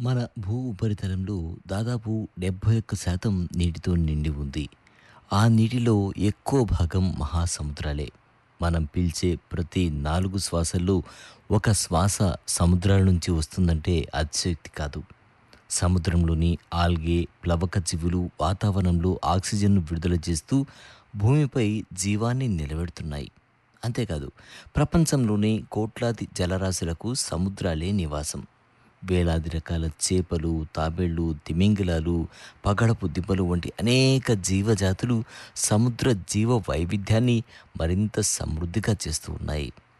మన భూ ఉపరితలంలో దాదాపు డెబ్బై ఒక్క శాతం నీటితో నిండి ఉంది ఆ నీటిలో ఎక్కువ భాగం మహాసముద్రాలే మనం పీల్చే ప్రతి నాలుగు శ్వాసల్లో ఒక శ్వాస సముద్రాల నుంచి వస్తుందంటే అతిశక్తి కాదు సముద్రంలోని ఆల్గే ప్లవక జీవులు వాతావరణంలో ఆక్సిజన్ను విడుదల చేస్తూ భూమిపై జీవాన్ని నిలబెడుతున్నాయి అంతేకాదు ప్రపంచంలోని కోట్లాది జలరాశులకు సముద్రాలే నివాసం వేలాది రకాల చేపలు తాబేళ్లు తిమింగిలాలు పగడపు దిబ్బలు వంటి అనేక జీవజాతులు సముద్ర జీవ వైవిధ్యాన్ని మరింత సమృద్ధిగా చేస్తూ ఉన్నాయి